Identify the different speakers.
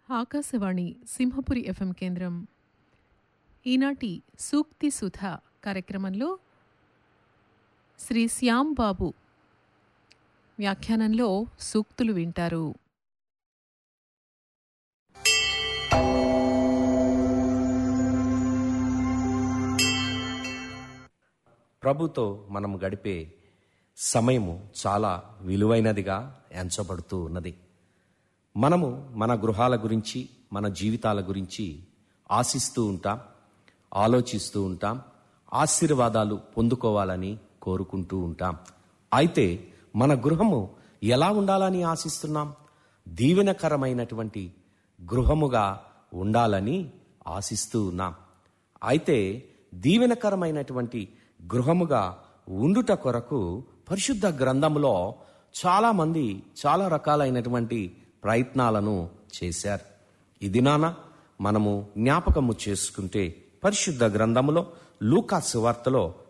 Speaker 1: Akashvani Simhapuri FM కేంద్రం ఈనాటి సూక్తి సుధ కార్యక్రమంలో శ్రీ శ్యామ్ బాబు వ్యాఖ్యానంలో సూక్తులు వింటారు
Speaker 2: ప్రభుతో మనం గడిపే సమయము చాలా విలువైనదిగా ఎంచబడుతూ ఉన్నది మనము మన గృహాల గురించి మన జీవితాల గురించి ఆశిస్తూ ఉంటాం ఆలోచిస్తూ ఉంటాం ఆశీర్వాదాలు పొందుకోవాలని కోరుకుంటూ ఉంటాం అయితే మన గృహము ఎలా ఉండాలని ఆశిస్తున్నాం దీవెనకరమైనటువంటి గృహముగా ఉండాలని ఆశిస్తూ ఉన్నాం అయితే దీవెనకరమైనటువంటి గృహముగా ఉండుట కొరకు పరిశుద్ధ గ్రంథములో చాలా మంది చాలా రకాలైనటువంటి ప్రయత్నాలను చేశారు ఈ దినాన మనము జ్ఞాపకము చేసుకుంటే పరిశుద్ధ గ్రంథములో లూకాసు వార్తలో